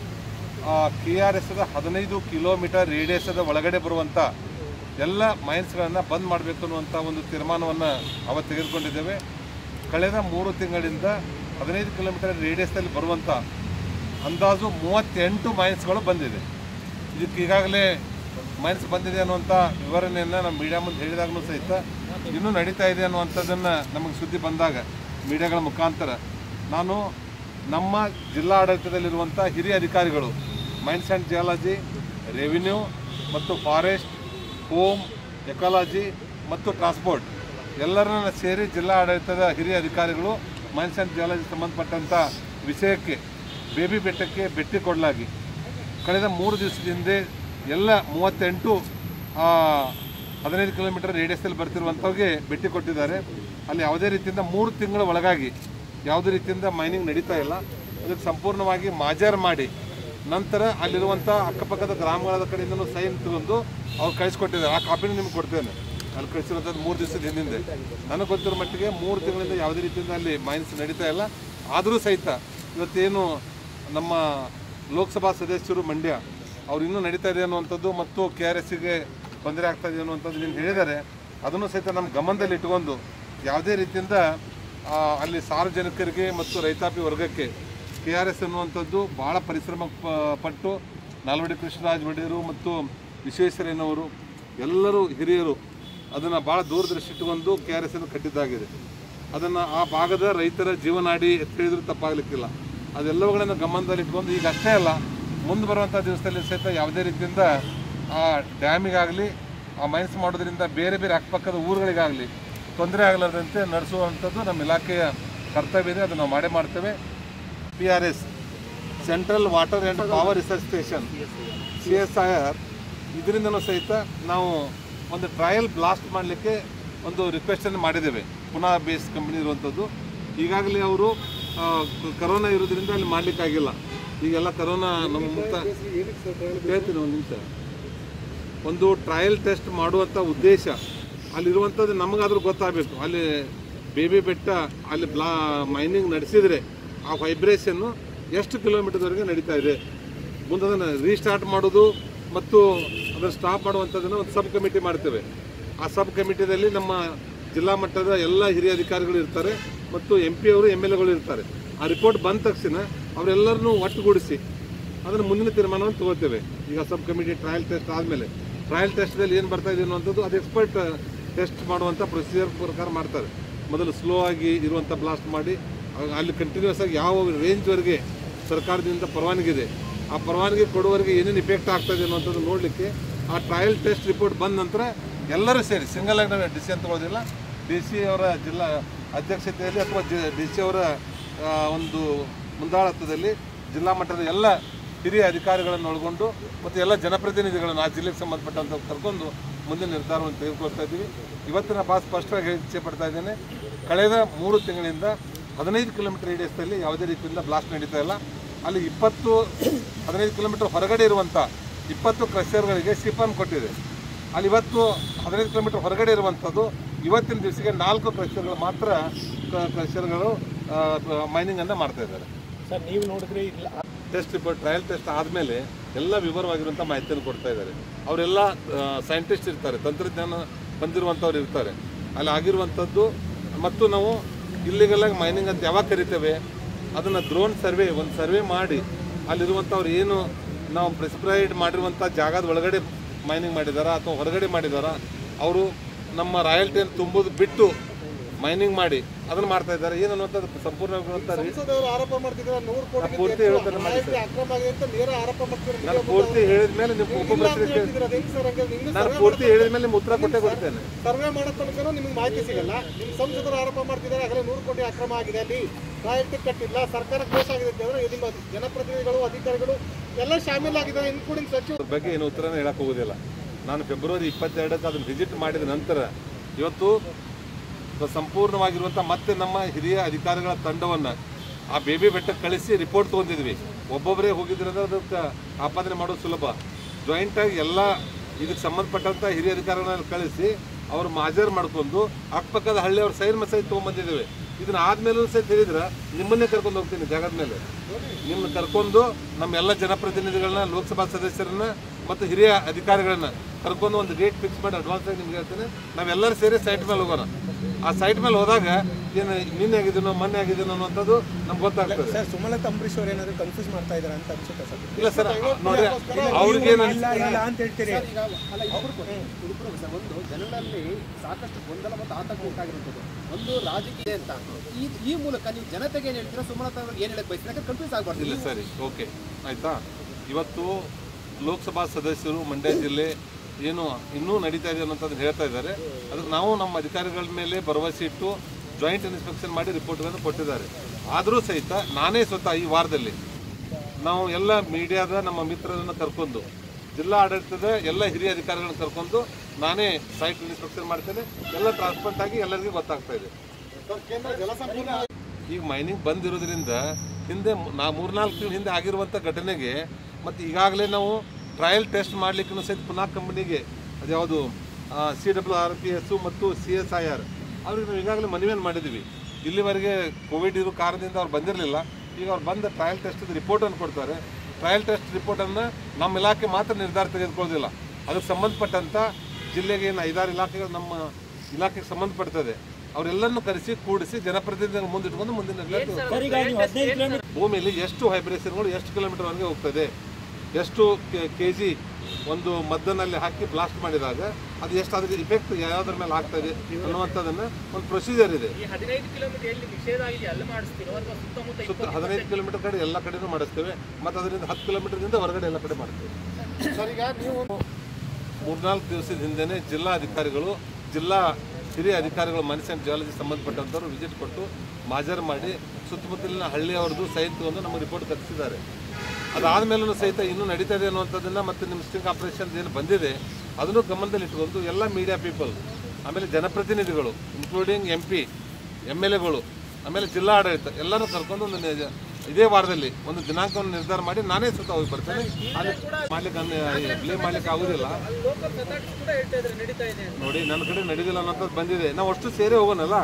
ಕೆ ಆರ್ ಎಸ್ದ ಹದಿನೈದು ಕಿಲೋಮೀಟರ್ ರೇಡಿಯಸದ ಒಳಗಡೆ ಬರುವಂಥ ಎಲ್ಲ ಮೈನ್ಸ್ಗಳನ್ನು ಬಂದ್ ಮಾಡಬೇಕು ಅನ್ನುವಂಥ ಒಂದು ತೀರ್ಮಾನವನ್ನು ಅವತ್ತು ತೆಗೆದುಕೊಂಡಿದ್ದೇವೆ ಕಳೆದ ಮೂರು ತಿಂಗಳಿಂದ ಹದಿನೈದು ಕಿಲೋಮೀಟರ್ ರೇಡಿಯಸ್ದಲ್ಲಿ ಬರುವಂಥ ಅಂದಾಜು ಮೂವತ್ತೆಂಟು ಮೈನ್ಸ್ಗಳು ಬಂದಿದೆ ಇದಕ್ಕೆ ಈಗಾಗಲೇ ಮೈನ್ಸ್ ಬಂದಿದೆ ಅನ್ನುವಂಥ ವಿವರಣೆಯನ್ನು ನಮ್ಮ ಮೀಡಿಯಾ ಮುಂದೆ ಹೇಳಿದಾಗಲೂ ಸಹಿತ ಇನ್ನೂ ನಡೀತಾ ಇದೆ ಅನ್ನುವಂಥದ್ದನ್ನು ನಮಗೆ ಸುದ್ದಿ ಬಂದಾಗ ಮೀಡಿಯಾಗಳ ಮುಖಾಂತರ ನಾನು ನಮ್ಮ ಜಿಲ್ಲಾ ಆಡಳಿತದಲ್ಲಿರುವಂಥ ಹಿರಿಯ ಅಧಿಕಾರಿಗಳು ಮೈನ್ಸ್ ಆ್ಯಂಡ್ ಜಿಯಾಲಜಿ ರೆವಿನ್ಯೂ ಮತ್ತು ಫಾರೆಸ್ಟ್ ಹೋಮ್ ಎಕಾಲಜಿ ಮತ್ತು ಟ್ರಾನ್ಸ್ಪೋರ್ಟ್ ಎಲ್ಲರನ್ನ ಸೇರಿ ಜಿಲ್ಲಾ ಆಡಳಿತದ ಹಿರಿಯ ಅಧಿಕಾರಿಗಳು ಮೈನ್ಸ್ ಆ್ಯಂಡ್ ಜಿಯಾಲಜಿ ಸಂಬಂಧಪಟ್ಟಂಥ ವಿಷಯಕ್ಕೆ ಬೇಬಿ ಬೆಟ್ಟಕ್ಕೆ ಭೇಟಿ ಕೊಡಲಾಗಿ ಕಳೆದ ಮೂರು ದಿವಸದ ಹಿಂದೆ ಎಲ್ಲ ಮೂವತ್ತೆಂಟು ಆ, ಹದಿನೈದು ಕಿಲೋಮೀಟರ್ ರೇಡಿಯಸ್ದಲ್ಲಿ ಬರ್ತಿರುವಂಥವ್ರಿಗೆ ಭೇಟಿ ಕೊಟ್ಟಿದ್ದಾರೆ ಅಲ್ಲಿ ಯಾವುದೇ ರೀತಿಯಿಂದ ಮೂರು ತಿಂಗಳ ಒಳಗಾಗಿ ಯಾವುದೇ ರೀತಿಯಿಂದ ಮೈನಿಂಗ್ ನಡೀತಾ ಇಲ್ಲ ಅದಕ್ಕೆ ಸಂಪೂರ್ಣವಾಗಿ ಮಾಜರ್ ಮಾಡಿ ನಂತರ ಅಲ್ಲಿರುವಂಥ ಅಕ್ಕಪಕ್ಕದ ಗ್ರಾಮಗಳ ಕಡೆಯಿಂದಲೂ ಸೈನ್ ತಗೊಂಡು ಅವ್ರು ಕಳಿಸ್ಕೊಟ್ಟಿದ್ದಾರೆ ಆ ಕಾಪಿನ ನಿಮ್ಗೆ ಕೊಡ್ತೇನೆ ಅಲ್ಲಿ ಕಳಿಸಿರುವಂಥದ್ದು ಮೂರು ದಿವಸದ ಹಿಂದಿಂದೆ ನನಗೆ ಗೊತ್ತಿರೋ ಮಟ್ಟಿಗೆ ಮೂರು ತಿಂಗಳಿಂದ ಯಾವುದೇ ರೀತಿಯಿಂದ ಅಲ್ಲಿ ಮೈನ್ಸ್ ನಡೀತಾ ಇಲ್ಲ ಆದರೂ ಸಹಿತ ಇವತ್ತೇನು ನಮ್ಮ ಲೋಕಸಭಾ ಸದಸ್ಯರು ಮಂಡ್ಯ ಅವ್ರು ಇನ್ನೂ ನಡೀತಾ ಇದೆ ಅನ್ನುವಂಥದ್ದು ಮತ್ತು ಕೆ ಆರ್ ಎಸ್ಸಿಗೆ ತೊಂದರೆ ಆಗ್ತಾ ಇದೆ ಅನ್ನುವಂಥದ್ದು ನೀನು ಹೇಳಿದರೆ ಅದನ್ನು ಸಹಿತ ನಮ್ಮ ಗಮನದಲ್ಲಿ ಇಟ್ಕೊಂಡು ಯಾವುದೇ ರೀತಿಯಿಂದ ಆ, ಅಲ್ಲಿ ಸಾರ್ವಜನಿಕರಿಗೆ ಮತ್ತು ರೈತಾಪಿ ವರ್ಗಕ್ಕೆ ಕೆ ಆರ್ ಎಸ್ ಅನ್ನುವಂಥದ್ದು ಭಾಳ ಪರಿಶ್ರಮ ಪ- ಪಟ್ಟು ನಾಲ್ವಡಿ ಕೃಷ್ಣರಾಜ ಒಡೆಯರು ಮತ್ತು ವಿಶ್ವೇಶ್ವರಯ್ಯನವರು ಎಲ್ಲರೂ ಹಿರಿಯರು ಅದನ್ನು ಭಾಳ ದೂರದೃಷ್ಟಿ ಇಟ್ಟುಕೊಂಡು ಕೆ ಆರ್ ಎಸ್ ಅನ್ನು ಕಟ್ಟಿದ್ದಾಗಿದೆ ಅದನ್ನು ಆ ಭಾಗದ ರೈತರ ಜೀವನಾಡಿ ಎತ್ತಿಳಿದ್ರೂ ತಪ್ಪಾಗಲಿಕ್ಕಿಲ್ಲ ಅದೆಲ್ಲವುಗಳನ್ನು ಗಮನದಲ್ಲಿ ಇಟ್ಕೊಂಡು ಈಗ ಅಷ್ಟೇ ಅಲ್ಲ ಮುಂದೆ ಬರುವಂಥ ದಿವಸದಲ್ಲಿ ಸಹಿತ ಯಾವುದೇ ರೀತಿಯಿಂದ ಆ ಡ್ಯಾಮಿಗಾಗಲಿ ಆ ಮೈನ್ಸ್ ಮಾಡೋದ್ರಿಂದ ಬೇರೆ ಬೇರೆ ಅಕ್ಕಪಕ್ಕದ ಊರುಗಳಿಗಾಗಲಿ ತೊಂದರೆ ಆಗಲಾರದಂತೆ ನಡೆಸುವಂಥದ್ದು ನಮ್ಮ ಇಲಾಖೆಯ ಕರ್ತವ್ಯ ಇದೆ ಅದನ್ನು ನಾವು ಮಾಡೇ ಮಾಡ್ತೇವೆ P R S central water and power research station C S I R ಇದರಿಂದನೂ ಸಹಿತ ನಾವು ಒಂದು ಟ್ರಯಲ್ ಬ್ಲಾಸ್ಟ್ ಮಾಡಲಿಕ್ಕೆ ಒಂದು ರಿಕ್ವೆಸ್ಟನ್ನು ಮಾಡಿದ್ದೇವೆ ಪುನಃ ಬೇಸ್ ಕಂಪ್ನಿ ಇರುವಂಥದ್ದು ಈಗಾಗಲೇ ಅವರು ಆ, ಕರೋನಾ ಇರೋದ್ರಿಂದ ಅಲ್ಲಿ ಮಾಡಲಿಕ್ಕಾಗಿಲ್ಲ ಈಗೆಲ್ಲ ಕರೋನಾ ನಮ್ಮ ಮುಕ್ತ ಹೇಳ್ತೀನಿ ಒಂದು ನಿಮಿಷ ಒಂದು ಟ್ರಯಲ್ ಟೆಸ್ಟ್ ಮಾಡುವಂಥ ಉದ್ದೇಶ ಅಲ್ಲಿರುವಂಥದ್ದು ನಮಗಾದ್ರೂ ಗೊತ್ತಾಗಬೇಕು ಅಲ್ಲಿ ಬೇಬಿ ಬೆಟ್ಟ ಅಲ್ಲಿ ಬ್ಲಾ ಮೈನಿಂಗ್ ನಡೆಸಿದರೆ ಆ ವೈಬ್ರೇಷನ್ನು ಎಷ್ಟು ಕಿಲೋಮೀಟರ್ವರೆಗೆ ನಡೀತಾ ಇದೆ ಮುಂದೆ ಅದನ್ನು ರೀಸ್ಟಾರ್ಟ್ ಮಾಡೋದು ಮತ್ತು ಅದನ್ನು ಸ್ಟಾಪ್ ಮಾಡುವಂಥದ್ದನ್ನು ಒಂದು ಸಬ್ ಕಮಿಟಿ ಮಾಡ್ತೇವೆ ಆ ಸಬ್ ಕಮಿಟಿದಲ್ಲಿ ನಮ್ಮ ಜಿಲ್ಲಾ ಮಟ್ಟದ ಎಲ್ಲ ಹಿರಿಯ ಅಧಿಕಾರಿಗಳು ಇರ್ತಾರೆ ಮತ್ತು ಎಂ ಪಿ ಅವರು ಎಮ್ ಎಲ್ ಎಗಳು ಇರ್ತಾರೆ ಆ ರಿಪೋರ್ಟ್ ಬಂದ ತಕ್ಷಣ ಅವರೆಲ್ಲರನ್ನೂ ಒಟ್ಟುಗೂಡಿಸಿ ಅದನ್ನು ಮುಂದಿನ ತೀರ್ಮಾನವನ್ನು ತಗೋತೇವೆ ಈಗ ಸಬ್ ಕಮಿಟಿ ಟ್ರಯಲ್ ಟೆಸ್ಟ್ ಆದಮೇಲೆ ಟ್ರಯಲ್ ಟೆಸ್ಟ್ದಲ್ಲಿ ಏನು ಬರ್ತಾ ಇದೆ ಅನ್ನುವಂಥದ್ದು ಅದು ಎಕ್ಸ್ಪರ್ಟ್ ಟೆಸ್ಟ್ ಮಾಡುವಂಥ ಪ್ರೊಸೀಜರ್ ಪ್ರಕಾರ ಮಾಡ್ತಾರೆ ಮೊದಲು ಸ್ಲೋ ಆಗಿ ಇರುವಂಥ ಬ್ಲಾಸ್ಟ್ ಮಾಡಿ ಆ- ಅಲ್ಲಿ ಕಂಟಿನ್ಯೂಸ್ ಆಗಿ ಯಾವ ರೇಂಜ್ವರೆಗೆ ಸರ್ಕಾರದಿಂದ ಪರವಾನಗಿ ಇದೆ ಆ ಪರವಾನಗಿ ಕೊಡುವವರೆಗೆ ಏನೇನು ಇಫೆಕ್ಟ್ ಆಗ್ತದೆ ಅನ್ನುವಂಥದ್ದು ನೋಡಲಿಕ್ಕೆ ಆ ಟ್ರಯಲ್ ಟೆಸ್ಟ್ ರಿಪೋರ್ಟ್ ಬಂದ ನಂತರ ಎಲ್ಲರೂ ಸೇರಿ ಸಿಂಗಲ್ ಆಗಿ ನಾವು ಡಿಸಿಷನ್ ತಗೊಳ್ಳೋದಿಲ್ಲ ಡಿ ಸಿ ಅವರ ಜಿಲ್ಲಾ ಅಧ್ಯಕ್ಷತೆಯಲ್ಲಿ ಅಥವಾ ಡಿ ಸಿ ಅವರ ಆ, ಒಂದು ಮುಂದಾಳತ್ವದಲ್ಲಿ ಜಿಲ್ಲಾ ಮಟ್ಟದ ಎಲ್ಲ ಹಿರಿಯ ಅಧಿಕಾರಿಗಳನ್ನು ಒಳಗೊಂಡು ಮತ್ತು ಎಲ್ಲ ಜನಪ್ರತಿನಿಧಿಗಳನ್ನು ಆ ಜಿಲ್ಲೆಗೆ ಸಂಬಂಧಪಟ್ಟಂತ ಕರ್ಕೊಂಡು ಮುಂದಿನ ನಿರ್ಧಾರವನ್ನು ತೆಗೆದುಕೊಳ್ತಾ ಇದ್ದೀವಿ ಇವತ್ತಿನ ಭಾಳ ಸ್ಪಷ್ಟವಾಗಿ ಹೇಳಿ ಇಚ್ಛೆ ಪಡ್ತಾ ಇದ್ದೇನೆ ಕಳೆದ ಮೂರು ತಿಂಗಳಿಂದ ಹದಿನೈದು ಕಿಲೋಮೀಟರ್ ರೇಡಿಯಸ್ನಲ್ಲಿ ಯಾವುದೇ ರೀತಿಯಿಂದ ಬ್ಲಾಸ್ಟ್ ನಡೀತಾ ಇಲ್ಲ ಅಲ್ಲಿ ಇಪ್ಪತ್ತು ಹದಿನೈದು ಕಿಲೋಮೀಟರ್ ಹೊರಗಡೆ ಇರುವಂಥ ಇಪ್ಪತ್ತು ಕ್ರಷರ್ಗಳಿಗೆ ಶಿಫನ್ ಕೊಟ್ಟಿದೆ ಅಲ್ಲಿ ಇವತ್ತು ಹದಿನೈದು ಕಿಲೋಮೀಟರ್ ಹೊರಗಡೆ ಇರುವಂಥದ್ದು ಇವತ್ತಿನ ದಿವಸಕ್ಕೆ ನಾಲ್ಕು ಕ್ರಷರ್ಗಳು ಮಾತ್ರ ಕ್ರಷರ್ಗಳು ಮೈನಿಂಗನ್ನು ಮಾಡ್ತಾ ಇದ್ದಾರೆ ಸರ್ ನೀವು ನೋಡಿದ್ರೆ ಇಲ್ಲ ಟೆಸ್ಟ್ ರಿಪೋರ್ಟ್ ಟ್ರಯಲ್ ಟೆಸ್ಟ್ ಆದಮೇಲೆ ಎಲ್ಲ ವಿವರವಾಗಿರುವಂಥ ಮಾಹಿತಿಯನ್ನು ಕೊಡ್ತಾ ಇದ್ದಾರೆ ಅವರೆಲ್ಲ ಸೈಂಟಿಸ್ಟ್ ಇರ್ತಾರೆ ತಂತ್ರಜ್ಞಾನ ಬಂದಿರುವಂಥವ್ರು ಇರ್ತಾರೆ ಅಲ್ಲಿ ಆಗಿರುವಂಥದ್ದು ಮತ್ತು ನಾವು ಇಲ್ಲಿಗೆಲ್ಲ ಮೈನಿಂಗ್ ಅಂತ ಯಾವಾಗ ಕರಿತೇವೆ ಅದನ್ನು ಡ್ರೋನ್ ಸರ್ವೆ ಒಂದು ಸರ್ವೆ ಮಾಡಿ ಅಲ್ಲಿರುವಂಥವ್ರು ಏನು ನಾವು ಪ್ರಿಸ್ಕ್ರೈಡ್ ಮಾಡಿರುವಂಥ ಜಾಗದ ಒಳಗಡೆ ಮೈನಿಂಗ್ ಮಾಡಿದಾರಾ ಅಥವಾ ಹೊರಗಡೆ ಮಾಡಿದಾರಾ ಅವರು ನಮ್ಮ ರಾಯಲ್ಟಿಯನ್ನು ತುಂಬೋದು ಬಿಟ್ಟು ಮೈನಿಂಗ್ ಮಾಡಿ ಅದನ್ನು ಮಾಡ್ತಾ ಇದ್ದಾರೆ ಏನು ಅನ್ನುವಂಥದ್ದು ಸಂಪೂರ್ಣವಾಗಿರುವಂಥ ರೀ- ಸಂಸದವರು ಆರೋಪ ಮಾಡ್ತಿದ್ದಾರೆ ನೂರು ಕೋಟಿ ನಾನು ಪೂರ್ತಿ ಹೇಳ್ತಾರೆ ಮಾಡಿ ಸರ್. ಅಕ್ರಮ ಆಗಿದೆ ಅಂತ ನೇರ ಆರೋಪ ಮಾಡ್ತಿದ್ದಾರೆ ನಾನು ಪೂರ್ತಿ ಹೇಳಿದ ಮೇಲೆ ನೀವು ಉಪಪ್ರಶ್ನೆ ಕೇಳಿ ಹೇಳ್ತಿದ್ದೀರಾ, ಅದು ಹೆಂಗ್ ಸರ್ ಹಂಗೆ? ನಿಮ್ಗೆ ನಾನು ಸರ್ವೆ ಪೂರ್ತಿ ಹೇಳಿದ ಮೇಲೆ ನಿಮ್ಗೆ ಉತ್ತರ ಕೊಟ್ಟೆ ಕೊಡ್ತೇನೆ ಸರ್ವೆ ಮಾಡೋ ತನಕ ನಿಮ್ಗೆ ಮಾಹಿತಿ ಸಿಗಲ್ಲ ನಿಮ್ಮ ಸಂಸದರು ಆರೋಪ ಮಾಡ್ತಿದ್ದಾರೆ ಆಗಲೇ ನೂರು ಕೋಟಿ ಅಕ್ರಮ ಆಗಿದೆ ಅಲ್ಲಿ ರಾಯಲ್ಟಿ ಕಟ್ಟಿಲ್ಲ ಸರ್ಕಾರ ದೋಷ ಆಗಿದೆ ಅಂತ ಹೇಳಿದ್ರೆ ನಿಮ್ಮ ಜನಪ್ರತಿನಿಧಿಗಳು ಅಧಿಕಾರಿಗಳು ಎಲ್ಲ ಶಾಮೀಲಾಗಿದ್ದಾರೆ ಇನ್ಕ್ಲೂಡಿಂಗ್ ಸಚಿವ ಅದ್ರ ಬಗ್ಗೆ ಏನು ಉತ್ತರನೇ ಹೇಳಕ್ ಹೋಗೋದಿಲ್ಲ ನಾನು ಫೆಬ್ರವರಿ ಇಪ್ಪತ್ತೆರಡಕ್ಕೆ ಅದನ್ನು ವಿಸಿಟ್ ಮಾಡಿದ ನಂತರ ಇವತ್ತು ಸ- ಸಂಪೂರ್ಣವಾಗಿರುವಂಥ ಮತ್ತೆ ನಮ್ಮ ಹಿರಿಯ ಅಧಿಕಾರಿಗಳ ತಂಡವನ್ನು ಆ ಬೇಬಿ ಬೆಟ್ಟಕ್ಕೆ ಕಳಿಸಿ ರಿಪೋರ್ಟ್ ತೊಗೊಂಡಿದ್ವಿ ಒಬ್ಬೊಬ್ಬರೇ ಹೋಗಿದ್ರಿಂದ ಅದಕ್ಕೆ ಆಪಾದನೆ ಮಾಡೋದು ಸುಲಭ ಜಾಯಿಂಟಾಗಿ ಎಲ್ಲ ಇದಕ್ಕೆ ಸಂಬಂಧಪಟ್ಟಂಥ ಹಿರಿಯ ಅಧಿಕಾರಿಗಳನ್ನ ಕಳಿಸಿ ಅವ್ರು ಮಾಜರ್ ಮಾಡ್ಕೊಂಡು ಅಕ್ಕಪಕ್ಕದ ಹಳ್ಳಿ ಅವ್ರ ಸೈನ್ ಮಸೈನ್ ತೊಗೊಂಬಂದಿದ್ದೇವೆ ಇದನ್ನ ಆದ್ಮೇಲೂ ಸಹಿತ ಹೇಳಿದ್ರೆ ನಿಮ್ಮನ್ನೇ ಕರ್ಕೊಂಡು ಹೋಗ್ತೀನಿ ಜಾಗದ ಮೇಲೆ ನಿಮ್ಮನ್ನ ಕರ್ಕೊಂಡು ನಮ್ಮೆಲ್ಲ ಜನಪ್ರತಿನಿಧಿಗಳನ್ನ ಲೋಕಸಭಾ ಸದಸ್ಯರನ್ನ ಮತ್ತು ಹಿರಿಯ ಅಧಿಕಾರಿಗಳನ್ನ ಕರ್ಕೊಂಡು ಒಂದು ಡೇಟ್ ಫಿಕ್ಸ್ ಮಾಡಿ ಅಡ್ವಾನ್ಸ್ ಆಗಿ ನಿಮ್ಗೆ ಹೇಳ್ತೀನಿ ನಾವೆಲ್ಲರೂ ಸೇರಿ ಸೈಟ್ ಮೇಲೆ ಹೋಗೋಣ ಆ ಸೈಟ್ ಮೇಲೆ ಹೋದಾಗ ಏನು ನಿನ್ನೆ ಆಗಿದ್ದೀನೋ ಮೊನ್ನೆ ಆಗಿದ್ದೀನೋ ಅನ್ನೋಂಥದ್ದು ನಮ್ಗೆ ಗೊತ್ತಾಗ್ತದೆ ಸರ್ ಸುಮಲತಾ ಅಂಬರೀಶ್ ಅವ್ರು ಏನಾದ್ರು ಕನ್ಫ್ಯೂಸ್ ಮಾಡ್ತಾ ಇದ್ದಾರೆ ಅಂತ ಅನ್ಸುತ್ತೆ ಸರ್ ಇಲ್ಲ ಸರ್ ನೋಡ್ರಿ ಅವ್ರಿಗೇನು ಇಲ್ಲ ಇಲ್ಲ ಅಂತ ಹೇಳ್ತೀರಿ ಒಂದು ಜನರಲ್ಲಿ ಸಾಕಷ್ಟು ಗೊಂದಲ ಮತ್ತು ಆತಂಕ ಉಂಟಾಗಿರುತ್ತದೆ ಒಂದು ರಾಜಕೀಯ ಅಂತ ಈ ಈ ಮೂಲಕ ನೀವು ಜನತೆಗೆ ಏನು ಹೇಳ್ತೀರಾ ಸುಮಲತಾ ಅವ್ರಿಗೆ ಏನು ಹೇಳಕ್ ಬಯಸ್ತೀರಾ ಯಾಕಂದ್ರೆ ಕನ್ಫ್ಯೂಸ್ ಆಗಬಾರ್ದು ಇಲ್ಲ ಸರಿ ಓಕೆ ಆಯ್ತಾ ಇವತ್ತು ಲೋಕಸಭಾ ಸದಸ್ಯರು ಮಂಡ್ಯ ಜಿಲ್ಲೆ ಏನು ಇನ್ನೂ ನಡೀತಾ ಇದೆ ಅನ್ನೋಂಥದ್ದು ಹೇಳ್ತಾ ಇದ್ದಾರೆ ಅದಕ್ಕೆ ನಾವು ನಮ್ಮ ಅಧಿಕಾರಿಗಳ ಮೇಲೆ ಭರವಸೆ ಇಟ್ಟು ಜಾಯಿಂಟ್ ಇನ್ಸ್ಪೆಕ್ಷನ್ ಮಾಡಿ ರಿಪೋರ್ಟ್ಗಳನ್ನು ಕೊಟ್ಟಿದ್ದಾರೆ ಆದರೂ ಸಹಿತ ನಾನೇ ಸ್ವತಃ ಈ ವಾರದಲ್ಲಿ ನಾವು ಎಲ್ಲ ಮೀಡಿಯಾದ ನಮ್ಮ ಮಿತ್ರರನ್ನು ಕರ್ಕೊಂಡು ಜಿಲ್ಲಾ ಆಡಳಿತದ ಎಲ್ಲ ಹಿರಿಯ ಅಧಿಕಾರಿಗಳನ್ನ ಕರ್ಕೊಂಡು ನಾನೇ ಸೈಟ್ ಇನ್ಸ್ಪೆಕ್ಷನ್ ಮಾಡ್ತೇನೆ ಎಲ್ಲ ಟ್ರಾನ್ಸ್ಪರೆಂಟ್ ಆಗಿ ಎಲ್ಲರಿಗೂ ಗೊತ್ತಾಗ್ತಾ ಇದೆ ಕೇಂದ್ರ ಜಲಸಂಪನ್ಮೂಲ ಈಗ ಮೈನಿಂಗ್ ಬಂದಿರೋದ್ರಿಂದ ಹಿಂದೆ ಮು- ನಾ ಮೂರ್ನಾಲ್ಕು ತಿಂಗಳ ಹಿಂದೆ ಆಗಿರುವಂಥ ಘಟನೆಗೆ ಮತ್ತು ಈಗಾಗಲೇ ನಾವು ಟ್ರಯಲ್ ಟೆಸ್ಟ್ ಮಾಡಲಿಕ್ಕೂ ಸಹಿತ ಪುನಃ ಕಂಪನಿಗೆ ಅದ್ಯಾವುದು C W R P S ಮತ್ತು ಸಿ ಎಸ್ ಐ ಆರ್ ಅವ್ರಿಗೆ ನಾವು ಈಗಾಗಲೇ ಮನವಿಯನ್ನು ಮಾಡಿದ್ವಿ ಇಲ್ಲಿವರೆಗೆ ಕೋವಿಡ್ ಇರೋ ಕಾರಣದಿಂದ ಅವ್ರು ಬಂದಿರಲಿಲ್ಲ ಈಗ ಅವ್ರು ಬಂದ ಟ್ರಯಲ್ ಟೆಸ್ಟ್ ರಿಪೋರ್ಟನ್ನು ಕೊಡ್ತಾರೆ ಟ್ರಯಲ್ ಟೆಸ್ಟ್ ರಿಪೋರ್ಟನ್ನು ನಮ್ಮ ಇಲಾಖೆ ಮಾತ್ರ ನಿರ್ಧಾರ ತೆಗೆದುಕೊಳ್ಳೋದಿಲ್ಲ ಅದಕ್ಕೆ ಸಂಬಂಧಪಟ್ಟಂಥ ಜಿಲ್ಲೆಗೆ ಏನು ಐದಾರು ಇಲಾಖೆಗಳು ನಮ್ಮ ಇಲಾಖೆಗೆ ಸಂಬಂಧಪಡ್ತದೆ ಅವರೆಲ್ಲರನ್ನು ಕರೆಸಿ ಕೂಡಿಸಿ ಜನಪ್ರತಿನಿಧಿಗಳ ಮುಂದಿಟ್ಕೊಂಡು ಮುಂದಿನ ನಿರ್ಧಾರ ಭೂಮಿಯಲ್ಲಿ ಎಷ್ಟು ವೈಬ್ರೇಷನ್ಗಳು ಎಷ್ಟು ಕಿಲೋಮೀಟರ್ವರೆಗೆ ಹೋಗ್ತದೆ ಎಷ್ಟು ಕೆ ಜಿ ಒಂದು ಮದ್ದನಲ್ಲಿ ಹಾಕಿ ಬ್ಲಾಸ್ಟ್ ಮಾಡಿದಾಗ ಅದು ಎಷ್ಟು ಅದ್ರ ಇಫೆಕ್ಟ್ ಯಾವುದ್ರ ಮೇಲೆ ಆಗ್ತಾ ಇದೆ ಅನ್ನುವಂಥದ್ದನ್ನು ಒಂದು ಪ್ರೊಸೀಜರ್ ಇದೆ ಹದಿನೈದು ಕಿಲೋಮೀಟರ್ ಎಲ್ಲಿ ನಿಷೇಧ ಆಗಿದೆ ಅಲ್ಲಿ ಮಾಡಿಸ್ತೀರೋ ಅಥವಾ ಸುತ್ತಮುತ್ತ ಸುತ್ತ ಹದಿನೈದು ಕಿಲೋಮೀಟರ್ ಕಡೆ ಎಲ್ಲ ಕಡೆನೂ ಮಾಡಿಸ್ತೇವೆ ಮತ್ತು ಅದರಿಂದ ಹತ್ತು ಕಿಲೋಮೀಟರ್ದಿಂದ ಹೊರಗಡೆ ಎಲ್ಲ ಕಡೆ ಮಾಡ್ತೇವೆ ಸರ್ ಈಗ ನೀವು ಮೂರ್ನಾಲ್ಕು ದಿವಸದ ಹಿಂದೆನೇ ಜಿಲ್ಲಾ ಅಧಿಕಾರಿಗಳು ಜಿಲ್ಲಾ ಹಿರಿಯ ಅಧಿಕಾರಿಗಳು ಮೈನ್ಸ್ ಆ್ಯಂಡ್ ಜಿಯಾಲಜಿ ಸಂಬಂಧಪಟ್ಟಂಥವ್ರು ವಿಸಿಟ್ ಕೊಟ್ಟು ಮಾಜರ್ ಮಾಡಿ ಸುತ್ತಮುತ್ತಲಿನ ಹಳ್ಳಿಯವ್ರದ್ದು ಸೈನ್ ತಗೊಂಡು ನಮಗೆ ರಿಪೋರ್ಟ್ ಕಳಿಸಿದ್ದಾರೆ ಅದಾದಮೇಲೂ ಸಹಿತ ಇನ್ನೂ ನಡೀತಾ ಇದೆ ಅನ್ನುವಂಥದ್ದನ್ನು ಮತ್ತು ನಿಮ್ಮ ಸ್ಟಿಂಗ್ ಆಪರೇಷನ್ ಏನು ಬಂದಿದೆ ಅದನ್ನು ಗಮನದಲ್ಲಿ ಇಟ್ಕೊಂಡು ಎಲ್ಲ ಮೀಡಿಯಾ ಪೀಪಲ್ ಆಮೇಲೆ ಜನಪ್ರತಿನಿಧಿಗಳು including M P M L ಎಗಳು ಆಮೇಲೆ ಜಿಲ್ಲಾ ಆಡಳಿತ ಎಲ್ಲರೂ ಕರ್ಕೊಂಡು ಒಂದು ನಿ- ಇದೇ ವಾರದಲ್ಲಿ ಒಂದು ದಿನಾಂಕವನ್ನು ನಿರ್ಧಾರ ಮಾಡಿ ನಾನೇ ಸ್ವತಃ ಹೋಗಿ ಬರ್ತೇನೆ ಅಲ್ಲಿ ಮಾಡ್ಲಿಕ್ಕೆ ಬ್ಲೇಮ್ ಮಾಡ್ಲಿಕ್ಕೆ ಆಗುದಿಲ್ಲ ಲೋಕಲ್ ಅಥಾರಿಟೀಸ್ ಕೂಡ ಹೇಳ್ತಾ ಇದ್ದಾರೆ ನಡೀತಾ ಇದೆ ಅಂತ. ನೋಡಿ ನನ್ನ ಕಡೆ ನಡೆದಿಲ್ಲ ಅನ್ನೋಂಥದ್ದು ಬಂದಿದೆ ನಾವು ಅಷ್ಟು ಸೇರಿ ಹೋಗೋಣಲ್ಲ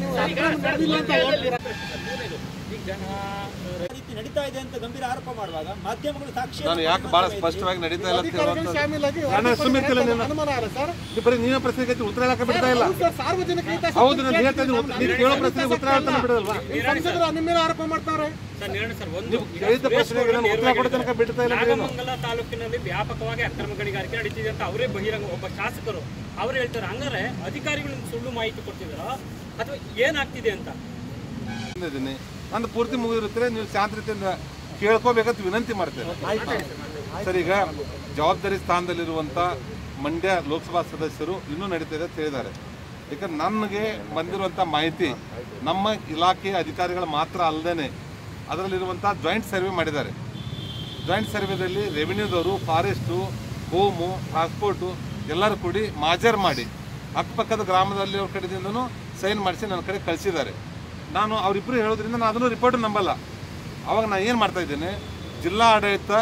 ಈಗ ಜನ ರೀತಿ ನಡೀತಾ ಇದೆ ಅಂತ ಗಂಭೀರ ಆರೋಪ ಮಾಡುವಾಗ ಮಾಧ್ಯಮಗಳು ಸಾಕ್ಷಿ ನಾನು ಯಾಕೆ ಬಹಳ ಸ್ಪಷ್ಟವಾಗಿ ನಡೀತಾ ಇಲ್ಲ ಅಂತ ಅಧಿಕಾರಿಗಳು ಹೇಳುವಂಥದ್ದು ಶಾಮೀಲಾಗಿ ನಾನು ಸುಮ್ಮಿರ್ತಿಲ್ಲ ನೀನು ಅನುಮಾನ ಅಲ್ಲ ಸರ್ ನೀವು ಬರೀ ನೀವೇ ಪ್ರಶ್ನೆ ಕೇಳ್ತೀವಿ ಉತ್ತರ ಹೇಳಕ್ಕೆ ಬಿಡ್ತಾ ಇಲ್ಲ ಸರ್ ಸಾರ್ವಜನಿಕ ಹಿತಾಸಕ್ತಿ ಹೌದು ನಾನು ಹೇಳ್ತಾ ಇದ್ದೀನಿ ಉತ್ತರ- ನೀವು ಕೇಳೋ ಪ್ರಶ್ನೆಗೆ ಉತ್ತರ ಹೇಳ್ತಾನೆ ಬಿಡಲ್ವಾ ಈ ಸಂಸದರು ನಿಮ್ಮ ಮೇಲೆ ಆರೋಪ ಮಾಡ್ತಾರೆ ಸರ್ ನೇರಣ ಸರ್ ಒಂದು ನೀವು ಕೇಳಿದ ಪ್ರಶ್ನೆಗೆ ನಾನು ಉತ್ತರ ಕೊಡೋ ತನಕ ಬಿಡ್ತಾ ಇಲ್ಲ ಅಂದ್ರೆ ಏನು? ನಾಗಮಂಗಲ ತಾಲೂಕಿನಲ್ಲಿ ವ್ಯಾಪಕವಾಗಿ ಅಕ್ರಮ ಗಣಿಗಾರಿಕೆ ನಡೀತಿದೆ ಅಂತ ಅವರೇ ಬಹಿರಂಗ ಒಬ್ಬ ಶಾಸಕರು ಅವ್ರು ಹೇಳ್ತಾರೆ ಹಂಗಾರೆ ಅಧಿಕಾರಿಗಳು ಸುಳ್ಳು ಮಾಹಿತಿ ಕೊಡ್ತಿದಾರ ಅಥವಾ ಏನಾಗ್ತಿದೆ ಅಂತ ಇದ್ದೀನಿ ನಂದು ಪೂರ್ತಿ ಮುಗಿದಿರುತ್ತಾರೆ ನೀವು ಶಾಂತ ರೀತಿಯಿಂದ ಕೇಳ್ಕೋಬೇಕಂತ ವಿನಂತಿ ಮಾಡ್ತೇನೆ ಸರ್ ಈಗ ಜವಾಬ್ದಾರಿ ಸ್ಥಾನದಲ್ಲಿರುವಂಥ ಮಂಡ್ಯ ಲೋಕಸಭಾ ಸದಸ್ಯರು ಇನ್ನೂ ನಡೀತಾ ಇದೆ ಅಂತ ಹೇಳಿದ್ದಾರೆ ಯಾಕಂದ್ರೆ ನನಗೆ ಬಂದಿರುವಂಥ ಮಾಹಿತಿ ನಮ್ಮ ಇಲಾಖೆಯ ಅಧಿಕಾರಿಗಳು ಮಾತ್ರ ಅಲ್ಲದೇ ಅದರಲ್ಲಿರುವಂಥ ಜಾಯಿಂಟ್ ಸರ್ವೆ ಮಾಡಿದ್ದಾರೆ ಜಾಯಿಂಟ್ ಸರ್ವೆದಲ್ಲಿ ರೆವಿನ್ಯೂದವರು ಫಾರೆಸ್ಟು ಹೋಮು ಟ್ರಾನ್ಸ್ಪೋರ್ಟು ಎಲ್ಲರೂ ಕೂಡಿ ಮಾಜರ್ ಮಾಡಿ ಅಕ್ಕಪಕ್ಕದ ಗ್ರಾಮದಲ್ಲಿ ಅವ್ರ ಕಡೆಯಿಂದನೂ ಸೈನ್ ಮಾಡಿಸಿ ನನ್ನ ಕಡೆ ಕಳಿಸಿದ್ದಾರೆ ನಾನು ಅವರಿಬ್ಬರು ಹೇಳೋದ್ರಿಂದ ನಾನು ಅದನ್ನು ರಿಪೋರ್ಟ್ ನಂಬಲ್ಲ ಅವಾಗ ನಾನು ಏನು ಮಾಡ್ತಾ ಇದ್ದೇನೆ ಜಿಲ್ಲಾ ಆಡಳಿತ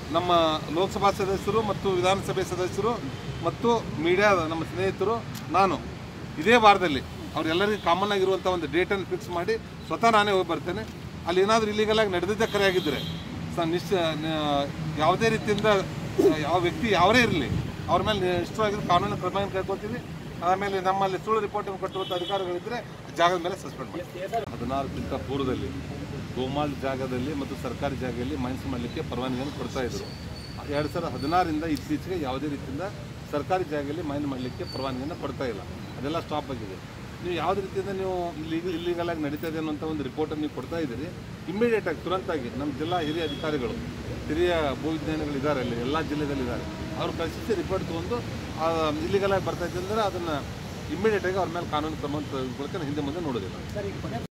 ನಮ್ಮ ಲೋಕಸಭಾ ಸದಸ್ಯರು ಮತ್ತು ವಿಧಾನಸಭೆ ಸದಸ್ಯರು ಮತ್ತು ಮೀಡಿಯಾದ ನಮ್ಮ ಸ್ನೇಹಿತರು ನಾನು ಇದೇ ವಾರದಲ್ಲಿ ಅವರೆಲ್ಲರಿಗೂ ಕಾಮನ್ ಆಗಿರುವಂಥ ಒಂದು ಡೇಟನ್ನು ಫಿಕ್ಸ್ ಮಾಡಿ ಸ್ವತಃ ನಾನೇ ಹೋಗಿ ಬರ್ತೇನೆ ಅಲ್ಲಿ ಏನಾದರೂ ಇಲ್ಲಿಗಲ್ ಆಗಿ ನಡೆದಿದ್ದ ಕರೆ ಆಗಿದ್ದರೆ ಸ ನಿಶ್ಚ ನ- ಯಾವುದೇ ರೀತಿಯಿಂದ ಯಾವ ವ್ಯಕ್ತಿ ಯಾವರೇ ಇರಲಿ ಅವ್ರ ಮೇಲೆ ಇಷ್ಟವಾಗಿದ್ದು ಕಾನೂನು ಕ್ರಮ ಕೈಗೊಳ್ತೀವಿ ಆಮೇಲೆ ನಮ್ಮಲ್ಲಿ ಸುಳ್ಳು ರಿಪೋರ್ಟ್ ಕೊಟ್ಟಿರುವಂಥ ಅಧಿಕಾರಿಗಳಿದ್ದರೆ ಜಾಗದ ಮೇಲೆ ಸಸ್ಪೆಂಡ್ ಮಾಡ್ತೀವಿ ಹದಿನಾರಕ್ಕಿಂತ ಪೂರ್ವದಲ್ಲಿ ಗೋಮಾಲ್ ಜಾಗದಲ್ಲಿ ಮತ್ತು ಸರ್ಕಾರಿ ಜಾಗದಲ್ಲಿ ಮೈನ್ಸ್ ಮಾಡಲಿಕ್ಕೆ ಪರವಾನಗಿಯನ್ನು ಕೊಡ್ತಾ ಇದ್ರು ಎರಡು ಸಾವಿರದ ಹದಿನಾರರಿಂದ ಇತ್ತೀಚೆಗೆ ಯಾವುದೇ ರೀತಿಯಿಂದ ಸರ್ಕಾರಿ ಜಾಗದಲ್ಲಿ ಮೈನ್ ಮಾಡಲಿಕ್ಕೆ ಪರವಾನಗಿಯನ್ನು ಕೊಡ್ತಾ ಇಲ್ಲ ಅದೆಲ್ಲ ಸ್ಟಾಪ್ ಆಗಿದೆ ನೀವು ಯಾವುದೇ ರೀತಿಯಿಂದ ನೀವು ಇಲ್ಲಿ ಇಲ್ಲಿಗಲ್ ಆಗಿ ನಡೀತಾ ಇದೆ ಅನ್ನೋಂಥ ಒಂದು ರಿಪೋರ್ಟನ್ನು ನೀವು ಕೊಡ್ತಾ ಇದ್ದೀರಿ ಇಮ್ಮಿಡಿಯೇಟ್ ಆಗಿ ತುರಂತಾಗಿ ನಮ್ಮ ಜಿಲ್ಲಾ ಹಿರಿಯ ಅಧಿಕಾರಿಗಳು ಹಿರಿಯ ಭೂವಿಜ್ಞಾನಿಗಳು ಇದ್ದಾರೆ ಅಲ್ಲಿ ಎಲ್ಲ ಜಿಲ್ಲೆದಲ್ಲಿ ಇದ್ದಾರೆ ಅವ್ರು ಕಳಿಸಿ ರಿಪೋರ್ಟ್ ತೊಗೊಂಡು ಇಲ್ಲಿಗಲ್ ಆಗಿ ಬರ್ತಾ ಇದೆ ಅಂದರೆ ಅದನ್ನು ಇಮ್ಮಿಡಿಯೇಟ್ ಆಗಿ ಅವ್ರ ಮೇಲೆ ಕಾನೂನು ಕ್ರಮ ತೆಗೆದುಕೊಳ್ಳೋಕೆ ಹಿಂದೆ ಮುಂದೆ ನೋಡೋದಿಲ್ಲ